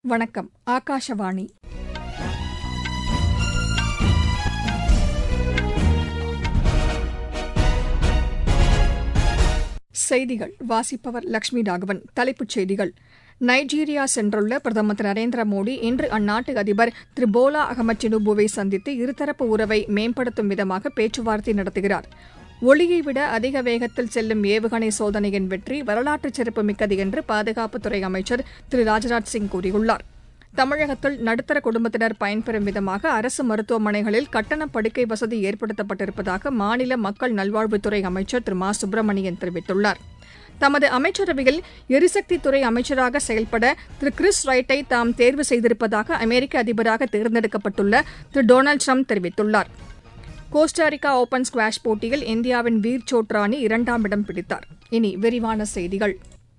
வணக்கம் ஆகாஷவாணி செய்திகள் வாசிப்பவர் லட்சுமி ராகவன் தலைப்புச் செய்திகள் நைஜீரியா சென்றுள்ள பிரதமர் திரு நரேந்திர மோடி இன்று அந்நாட்டு அதிபர் திரு போலா அகமது டினுபுவை சந்தித்து இருதரப்பு உறவை மேம்படுத்தும் விதமாக பேச்சுவார்த்தை நடத்துகிறார் ஒளியை விட அதிக வேகத்தில் செல்லும் ஏவுகணை சோதனையின் வெற்றி வரலாற்று சிறப்புமிக்கது என்று பாதுகாப்புத்துறை அமைச்சர் திரு ராஜ்நாத் சிங் கூறியுள்ளார் தமிழகத்தில் நடுத்தர குடும்பத்தினர் பயன்பெறும் விதமாக அரசு மருத்துவமனைகளில் கட்டண படுக்கை வசதி ஏற்படுத்தப்பட்டிருப்பதாக மாநில மக்கள் நல்வாழ்வுத்துறை அமைச்சர் திரு மா சுப்பிரமணியன் தெரிவித்துள்ளார் தமது அமைச்சரவையில் எரிசக்தித்துறை அமைச்சராக செயல்பட திரு கிறிஸ் ரைட்டை தாம் தேர்வு செய்திருப்பதாக அமெரிக்க அதிபராக தேர்ந்தெடுக்கப்பட்டுள்ள திரு டொனால்டு ட்ரம்ப் தெரிவித்துள்ளார் கோஸ்டாரிக்கா ஓபன் ஸ்குவாஷ் போட்டியில் இந்தியாவின் வீர் சோட்ரானி இரண்டாம் இடம் பிடித்தார் இனி விரிவான செய்திகள்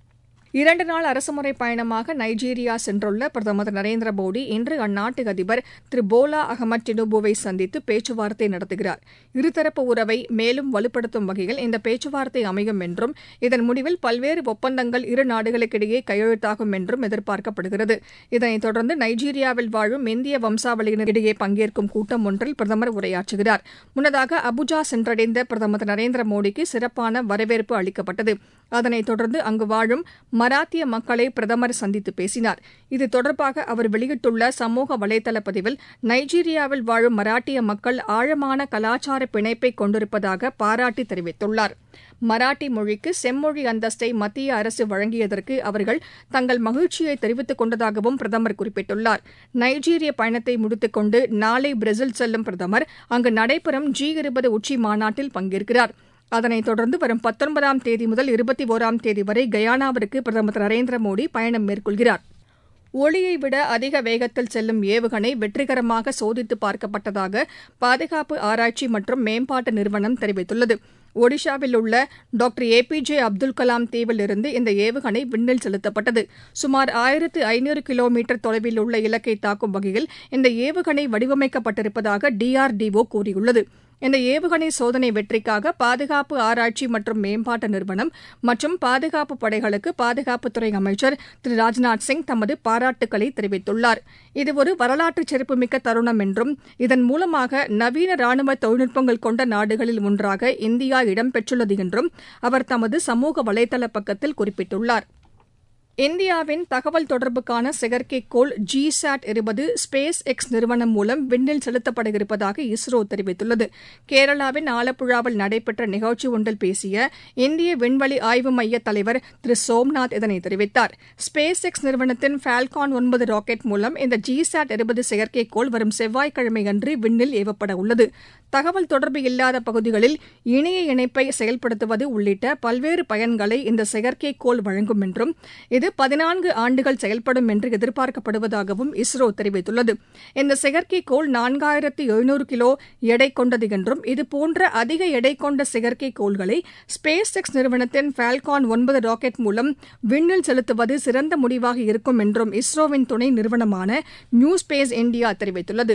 இரண்டு நாள் அரசுமுறை பயணமாக நைஜீரியா சென்றுள்ள பிரதமர் திரு நரேந்திர மோடி இன்று அந்நாட்டு அதிபர் திரு போலா அகமது டினுபுவை சந்தித்து பேச்சுவார்த்தை நடத்துகிறார் இருதரப்பு உறவை மேலும் வலுப்படுத்தும் வகையில் இந்த பேச்சுவார்த்தை அமையும் என்றும் இதன் முடிவில் பல்வேறு ஒப்பந்தங்கள் இரு நாடுகளுக்கிடையே கையெழுத்தாகும் என்றும் எதிர்பார்க்கப்படுகிறது இதனைத் தொடர்ந்து நைஜீரியாவில் வாழும் இந்திய வம்சாவளியினரிடையே பங்கேற்கும் கூட்டம் ஒன்றில் பிரதமர் உரையாற்றுகிறார் முன்னதாக அபுஜா சென்றடைந்த பிரதமர் திரு நரேந்திர மோடிக்கு சிறப்பான வரவேற்பு அளிக்கப்பட்டது அதனைத் தொடர்ந்து அங்கு வாழும் மராத்திய மக்களை பிரதமர் சந்தித்து பேசினார் இது தொடர்பாக அவர் வெளியிட்டுள்ள சமூக வலைதள பதிவில் நைஜீரியாவில் வாழும் மராட்டிய மக்கள் ஆழமான கலாச்சார பிணைப்பை கொண்டிருப்பதாக பாராட்டி தெரிவித்துள்ளார் மராட்டி மொழிக்கு செம்மொழி அந்தஸ்தை மத்திய அரசு வழங்கியதற்கு அவர்கள் தங்கள் மகிழ்ச்சியை தெரிவித்துக் கொண்டதாகவும் பிரதமர் குறிப்பிட்டுள்ளார் நைஜீரிய பயணத்தை முடித்துக் கொண்டு நாளை பிரேசில் செல்லும் பிரதமர் அங்கு நடைபெறும் ஜி இருபது உச்சி மாநாட்டில் பங்கேற்கிறார் அதனைத் தொடர்ந்து வரும் பத்தொன்பதாம் தேதி முதல் இருபத்தி ஒராம் தேதி வரை கயானாவிற்கு பிரதமர் திரு நரேந்திர மோடி பயணம் மேற்கொள்கிறார் ஒளியை விட அதிக வேகத்தில் செல்லும் ஏவுகணை வெற்றிகரமாக சோதித்து பார்க்கப்பட்டதாக பாதுகாப்பு ஆராய்ச்சி மற்றும் மேம்பாட்டு நிறுவனம் தெரிவித்துள்ளது ஒடிஷாவில் உள்ள doctor A P J Abdul Kalam தீவிலிருந்து இந்த ஏவுகணை விண்ணில் செலுத்தப்பட்டது சுமார் ஆயிரத்து ஐநூறு கிலோமீட்டர் தொலைவில் உள்ள இலக்கை தாக்கும் வகையில் இந்த ஏவுகணை வடிவமைக்கப்பட்டிருப்பதாக டிஆர்டிஓ கூறியுள்ளது இந்த ஏவுகணை சோதனை வெற்றிக்காக பாதுகாப்பு ஆராய்ச்சி மற்றும் மேம்பாட்டு நிறுவனம் மற்றும் பாதுகாப்பு படைகளுக்கு பாதுகாப்புத்துறை அமைச்சர் திரு ராஜ்நாத் சிங் தமது பாராட்டுக்களை தெரிவித்துள்ளார் இது ஒரு வரலாற்று சிறப்புமிக்க தருணம் என்றும் இதன் மூலமாக நவீன ராணுவ தொழில்நுட்பங்கள் கொண்ட நாடுகளில் ஒன்றாக இந்தியா இடம்பெற்றுள்ளது என்றும் அவர் தமது சமூக வலைதள பக்கத்தில் குறிப்பிட்டுள்ளார் இந்தியாவின் தகவல் தொடர்புக்கான செயற்கைக்கோள் ஜி சாட் இருபது ஸ்பேஸ் எக்ஸ் நிறுவனம் மூலம் விண்ணில் செலுத்தப்பட இருப்பதாக இஸ்ரோ தெரிவித்துள்ளது கேரளாவின் ஆலப்புழாவில் நடைபெற்ற நிகழ்ச்சி ஒன்றில் பேசிய இந்திய விண்வெளி ஆய்வு மைய தலைவர் திரு சோம்நாத் இதனை தெரிவித்தார் ஸ்பேஸ் எக்ஸ் நிறுவனத்தின் ஃபால்கான் ஒன்பது ராக்கெட் மூலம் இந்த ஜி சாட் இருபது செயற்கைக்கோள் வரும் செவ்வாய்க்கிழமை அன்று விண்ணில் ஏவப்பட உள்ளது தகவல் தொடர்பு இல்லாத பகுதிகளில் இணைய இணைப்பை செயல்படுத்துவது உள்ளிட்ட பல்வேறு பயன்களை இந்த செயற்கைக்கோள் வழங்கும் என்றும் இது பதினான்கு ஆண்டுகள் செயல்படும் என்று எதிர்பார்க்கப்படுவதாகவும் இஸ்ரோ தெரிவித்துள்ளது இந்த செயற்கைக்கோள் நான்காயிரத்து எழுநூறு கிலோ எடை கொண்டது என்றும் இதுபோன்ற அதிக எடை கொண்ட செயற்கைக்கோள்களை ஸ்பேஸ் எக்ஸ் நிறுவனத்தின் ஃபால்கான் ஒன்பது ராக்கெட் மூலம் விண்ணில் செலுத்துவது சிறந்த முடிவாக இருக்கும் என்றும் இஸ்ரோவின் துணை நிறுவனமான நியூ ஸ்பேஸ் இந்தியா தெரிவித்துள்ளது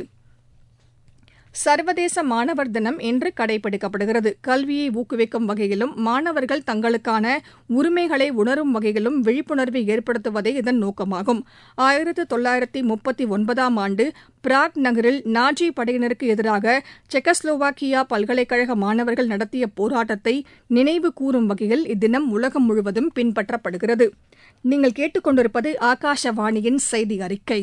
சர்வதேச மாணவர் தினம் இன்று கடைபிடிக்கப்படுகிறது கல்வியை ஊக்குவிக்கும் வகையிலும் மாணவர்கள் தங்களுக்கான உரிமைகளை உணரும் வகையிலும் விழிப்புணர்வை ஏற்படுத்துவதே இதன் நோக்கமாகும் ஆயிரத்து தொள்ளாயிரத்தி முப்பத்தி ஒன்பதாம் ஆண்டு பிராக் நகரில் நாஜி படையினருக்கு எதிராக செக்கஸ்லோவாக்கியா பல்கலைக்கழக மாணவர்கள் நடத்திய போராட்டத்தை நினைவு கூறும் வகையில் இத்தினம் உலகம் முழுவதும் பின்பற்றப்படுகிறது நீங்கள் கேட்டுக்கொண்டிருப்பது ஆகாஷவாணியின் செய்தி அறிக்கை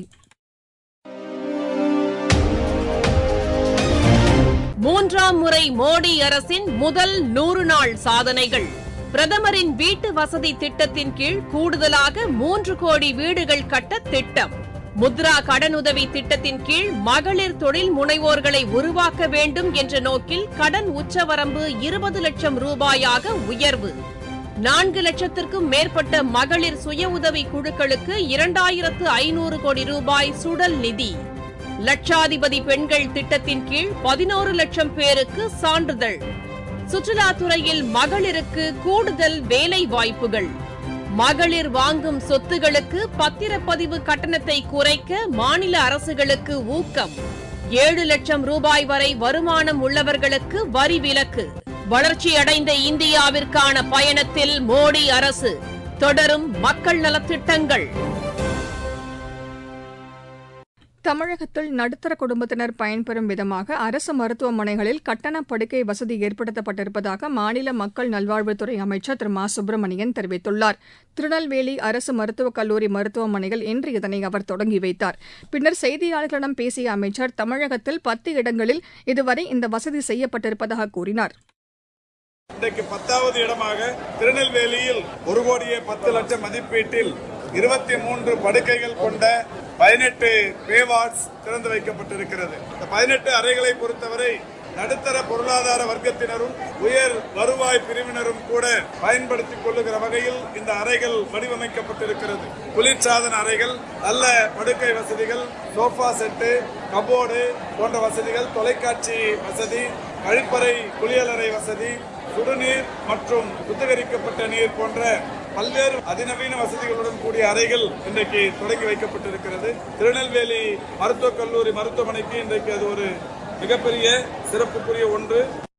மூன்றாம் முறை மோடி அரசின் முதல் நூறு நாள் சாதனைகள் பிரதமரின் வீட்டு வசதி திட்டத்தின் கீழ் கூடுதலாக மூன்று கோடி வீடுகள் கட்ட திட்டம் முத்ரா கடனுதவி திட்டத்தின் கீழ் மகளிர் தொழில் முனைவோர்களை உருவாக்க வேண்டும் என்ற நோக்கில் கடன் உச்சவரம்பு இருபது லட்சம் ரூபாயாக உயர்வு நான்கு லட்சத்திற்கும் மேற்பட்ட மகளிர் சுய உதவி குழுக்களுக்கு இரண்டாயிரத்து ஐநூறு கோடி ரூபாய் சுடல் நிதி லட்சாதிபதி பெண்கள் திட்டத்தின் கீழ் பதினோரு லட்சம் பேருக்கு சான்றிதழ் சுற்றுலாத்துறையில் மகளிருக்கு கூடுதல் வேலை வாய்ப்புகள் மகளிர் வாங்கும் சொத்துகளுக்கு பத்திரப்பதிவு கட்டணத்தை குறைக்க மாநில அரசுகளுக்கு ஊக்கம் ஏழு லட்சம் ரூபாய் வரை வருமானம் உள்ளவர்களுக்கு வரி விலக்கு வளர்ச்சியடைந்த இந்தியாவிற்கான பயணத்தில் மோடி அரசு தொடரும் மக்கள் நலத்திட்டங்கள் தமிழகத்தில் நடுத்தர குடும்பத்தினர் பயன்பெறும் விதமாக அரசு மருத்துவமனைகளில் கட்டண படுக்கை வசதி ஏற்படுத்தப்பட்டிருப்பதாக மாநில மக்கள் நல்வாழ்வுத்துறை அமைச்சர் திரு மா சுப்பிரமணியன் தெரிவித்துள்ளார் திருநெல்வேலி அரசு மருத்துவக் கல்லூரி மருத்துவமனையில் இன்று இதனை அவர் தொடங்கி வைத்தார் பின்னர் செய்தியாளர்களிடம் பேசிய அமைச்சர் தமிழகத்தில் பத்து இடங்களில் இதுவரை இந்த வசதி செய்யப்பட்டிருப்பதாக கூறினார் இன்றைக்கு பத்தாவது இடமாக திருநெல்வேலியில் ஒரு கோடியே பத்து லட்சம் மதிப்பீட்டில் இருபத்தி மூன்று படுக்கைகள் கொண்ட பதினெட்டு பேவார்ட்ஸ் திறந்து வைக்கப்பட்டிருக்கிறது இந்த பதினெட்டு அறைகளை பொறுத்தவரை நடுத்தர பொருளாதார வர்க்கத்தினரும் உயர் வருவாய் பிரிவினரும் கூட பயன்படுத்திக் கொள்ளுகிற வகையில் இந்த அறைகள் வடிவமைக்கப்பட்டிருக்கிறது குளிர்சாதன அறைகள் நல்ல படுக்கை வசதிகள் சோஃபா செட்டு கபோர்டு போன்ற வசதிகள் தொலைக்காட்சி வசதி கழிப்பறை குளியலறை வசதி சுடுநீர் மற்றும் சுத்திகரிக்கப்பட்ட நீர் போன்ற பல்வேறு அதிநவீன வசதிகளுடன் கூடிய அறைகள் இன்றைக்கு தொடங்கி வைக்கப்பட்டிருக்கிறது திருநெல்வேலி மருத்துவக் கல்லூரி மருத்துவமனைக்கு இன்றைக்கு அது ஒரு மிகப்பெரிய சிறப்புக்குரிய ஒன்று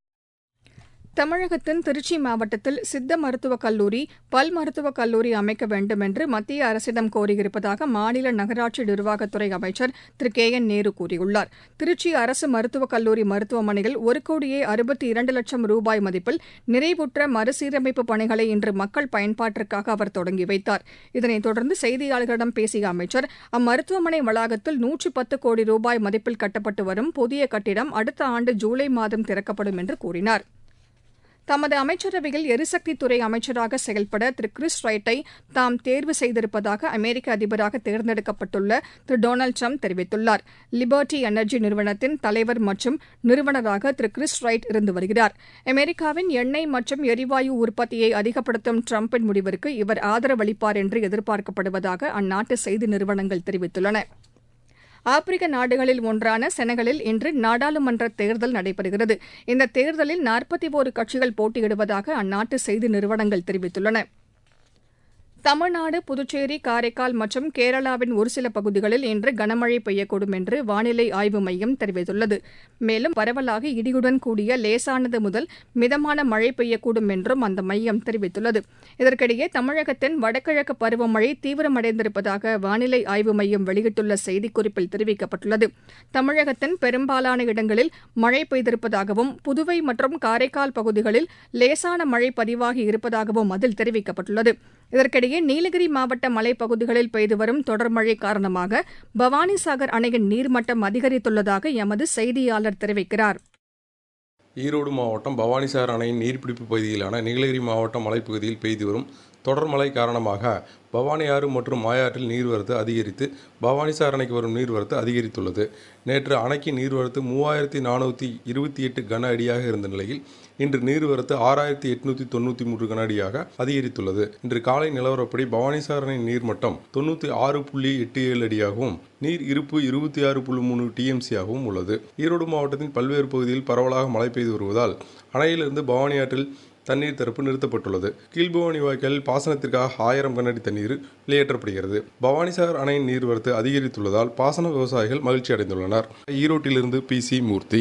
தமிழகத்தின் திருச்சி மாவட்டத்தில் சித்த மருத்துவக் கல்லூரி பல் மருத்துவக் கல்லூரி அமைக்க வேண்டும் என்று மத்திய அரசிடம் கோரியிருப்பதாக மாநில நகராட்சி நிர்வாகத்துறை அமைச்சர் திரு கே என் நேரு கூறியுள்ளார் திருச்சி அரசு மருத்துவக் கல்லூரி மருத்துவமனையில் ஒரு கோடியே அறுபத்தி இரண்டு லட்சம் ரூபாய் மதிப்பில் நிறைவுற்ற மறுசீரமைப்பு பணிகளை இன்று மக்கள் பயன்பாட்டிற்காக அவர் தொடங்கி வைத்தார் இதனைத் தொடர்ந்து செய்தியாளர்களிடம் பேசிய அமைச்சர் அம்மருத்துவமனை வளாகத்தில் நூற்றி பத்து கோடி ரூபாய் மதிப்பில் கட்டப்பட்டு வரும் புதிய கட்டிடம் அடுத்த ஆண்டு ஜூலை மாதம் திறக்கப்படும் என்று கூறினார் தமது அமைச்சரவையில் எரிசக்தித்துறை அமைச்சராக செயல்பட திரு கிறிஸ் ரைட்டை தாம் தேர்வு செய்திருப்பதாக அமெரிக்க அதிபராக தேர்ந்தெடுக்கப்பட்டுள்ள திரு டொனால்டு ட்ரம்ப் தெரிவித்துள்ளார் லிபர்டி எனர்ஜி நிறுவனத்தின் தலைவர் மற்றும் நிறுவனராக திரு கிறிஸ் ரைட் இருந்து வருகிறார் அமெரிக்காவின் எண்ணெய் மற்றும் எரிவாயு உற்பத்தியை அதிகப்படுத்தும் ட்ரம்பின் முடிவிற்கு இவர் ஆதரவளிப்பார் என்று எதிர்பார்க்கப்படுவதாக அந்நாட்டு செய்தி நிறுவனங்கள் தெரிவித்துள்ளன ஆப்பிரிக்க நாடுகளில் ஒன்றான செனகலில் இன்று நாடாளுமன்ற தேர்தல் நடைபெறுகிறது இந்த தேர்தலில் நாற்பத்தி ஒரு கட்சிகள் போட்டியிடுவதாக அந்நாட்டு செய்தி நிறுவனங்கள் தெரிவித்துள்ளன தமிழ்நாடு புதுச்சேரி காரைக்கால் மற்றும் கேரளாவின் ஒரு சில பகுதிகளில் இன்று கனமழை பெய்யக்கூடும் என்று வானிலை ஆய்வு மையம் தெரிவித்துள்ளது மேலும் பரவலாக இடியுடன் கூடிய லேசானது முதல் மிதமான மழை பெய்யக்கூடும் என்றும் அந்த மையம் தெரிவித்துள்ளது இதற்கிடையே தமிழகத்தின் வடகிழக்கு பருவமழை தீவிரமடைந்திருப்பதாக வானிலை ஆய்வு மையம் வெளியிட்டுள்ள செய்திக்குறிப்பில் தெரிவிக்கப்பட்டுள்ளது தமிழகத்தின் பெரும்பாலான இடங்களில் மழை பெய்திருப்பதாகவும் புதுவை மற்றும் காரைக்கால் பகுதிகளில் லேசான மழை பதிவாகி இருப்பதாகவும் அதில் தெரிவிக்கப்பட்டுள்ளது இதற்கிடையே நீலகிரி மாவட்ட மலைப்பகுதிகளில் பெய்து வரும் தொடர் மழை காரணமாக பவானிசாகர் அணையின் நீர்மட்டம் அதிகரித்துள்ளதாக எமது செய்தியாளர் தெரிவிக்கிறார் ஈரோடு மாவட்டம் பவானிசாகர் அணையின் நீர்பிடிப்பு பகுதியிலான நீலகிரி மாவட்ட மலைப்பகுதியில் பெய்து வரும் தொடர் மழை காரணமாக பவானி ஆறு மற்றும் மாயாற்றில் நீர்வரத்து அதிகரித்து பவானிசாகர் அணைக்கு வரும் நீர்வரத்து அதிகரித்துள்ளது நேற்று அணைக்கு நீர்வரத்து மூவாயிரத்தி நானூற்றி இருபத்தி எட்டு கன அடியாக இருந்த நிலையில் இன்று நீர்வரத்து ஆறாயிரத்தி எட்நூத்தி தொண்ணூற்றி மூன்று கன அடியாக அதிகரித்துள்ளது இன்று காலை நிலவரப்படி பவானிசாகர் அணையின் நீர்மட்டம் தொண்ணூற்றி ஆறு புள்ளி எட்டு ஏழு அடியாகவும் நீர் இருப்பு இருபத்தி ஆறு புள்ளி மூணு டிஎம்சியாகவும் உள்ளது ஈரோடு மாவட்டத்தின் பல்வேறு பகுதியில் பரவலாக மழை பெய்து வருவதால் அணையிலிருந்து பவானி ஆற்றில் தண்ணீர் திறப்பு நிறுத்தப்பட்டுள்ளது கீழ்பவானி வாய்க்காலில் பாசனத்திற்காக ஆயிரம் கனஅடி தண்ணீர் வெளியேற்றப்படுகிறது பவானிசாகர் அணையின் நீர்வரத்து அதிகரித்துள்ளதால் பாசன விவசாயிகள் மகிழ்ச்சி அடைந்துள்ளனர் ஈரோட்டிலிருந்து பி சி மூர்த்தி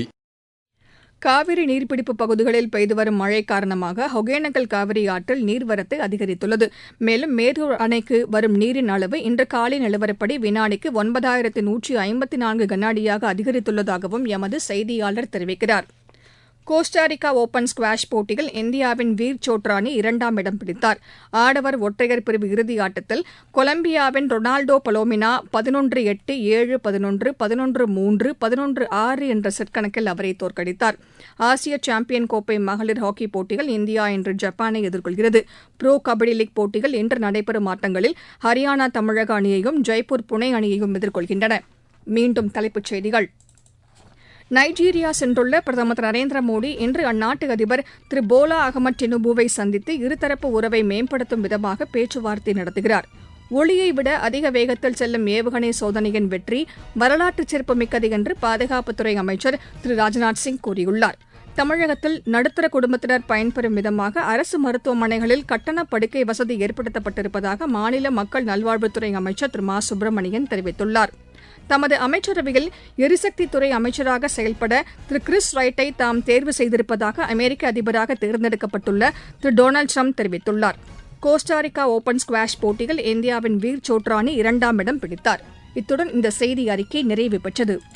காவிரி நீர்பிடிப்பு பகுதிகளில் பெய்து வரும் மழை காரணமாக ஒகேனக்கல் காவிரி ஆற்றில் நீர்வரத்து அதிகரித்துள்ளது மேலும் மேட்டூர் அணைக்கு வரும் நீரின் அளவு இன்று காலை நிலவரப்படி வினாடிக்கு ஒன்பதாயிரத்து நூற்றி ஐம்பத்தி நான்கு கனஅடியாக அதிகரித்துள்ளதாகவும் எமது செய்தியாளர் தெரிவிக்கிறார் கோஸ்டாரிக்கா ஓபன் ஸ்குவாஷ் போட்டியில் இந்தியாவின் வீர் சோட்ரானி இரண்டாம் இடம் பிடித்தார் ஆடவர் ஒற்றையர் பிரிவு இறுதி ஆட்டத்தில் கொலம்பியாவின் ரொனால்டோ பலோமினா பதினொன்று எட்டு ஏழு பதினொன்று பதினொன்று மூன்று பதினொன்று ஆறு என்ற செட் கணக்கில் அவரை தோற்கடித்தார் ஆசிய சாம்பியன் கோப்பை மகளிர் ஹாக்கி போட்டியில் இந்தியா இன்று ஜப்பானை எதிர்கொள்கிறது ப்ரோ கபடி லீக் போட்டியில் இன்று நடைபெறும் ஆட்டங்களில் ஹரியானா தமிழக அணியையும் ஜெய்ப்பூர் புனே அணியையும் எதிர்கொள்கின்றன மீண்டும் தலைப்புச் செய்திகள் நைஜீரியா சென்றுள்ள பிரதமர் திரு நரேந்திர மோடி இன்று அந்நாட்டு அதிபர் திரு போலா அகமது டினுபுவை சந்தித்து இருதரப்பு உறவை மேம்படுத்தும் விதமாக பேச்சுவார்த்தை நடத்துகிறார் ஒளியை விட அதிக வேகத்தில் செல்லும் ஏவுகணை சோதனையின் வெற்றி வரலாற்று சிறப்புமிக்கது என்று பாதுகாப்புத்துறை அமைச்சர் திரு ராஜ்நாத் சிங் கூறியுள்ளார் தமிழகத்தில் நடுத்தர குடும்பத்தினர் பயன்பெறும் விதமாக அரசு மருத்துவமனைகளில் கட்டண படுக்கை வசதி ஏற்படுத்தப்பட்டிருப்பதாக மாநில மக்கள் நல்வாழ்வுத்துறை அமைச்சர் திரு மா சுப்பிரமணியன் தெரிவித்துள்ளார் தமது அமைச்சரவையில் எரிசக்தித்துறை அமைச்சராக செயல்பட திரு கிறிஸ் ரைட்டை தாம் தேர்வு செய்திருப்பதாக அமெரிக்க அதிபராக தேர்ந்தெடுக்கப்பட்டுள்ள திரு டொனால்டு ட்ரம்ப் தெரிவித்துள்ளார் கோஸ்டாரிக்கா ஓபன் ஸ்குவாஷ் போட்டியில் இந்தியாவின் வீர் சோட்ரானி இரண்டாம் இடம் பிடித்தார் இத்துடன் இந்த செய்தி அறிக்கை நிறைவு பெற்றது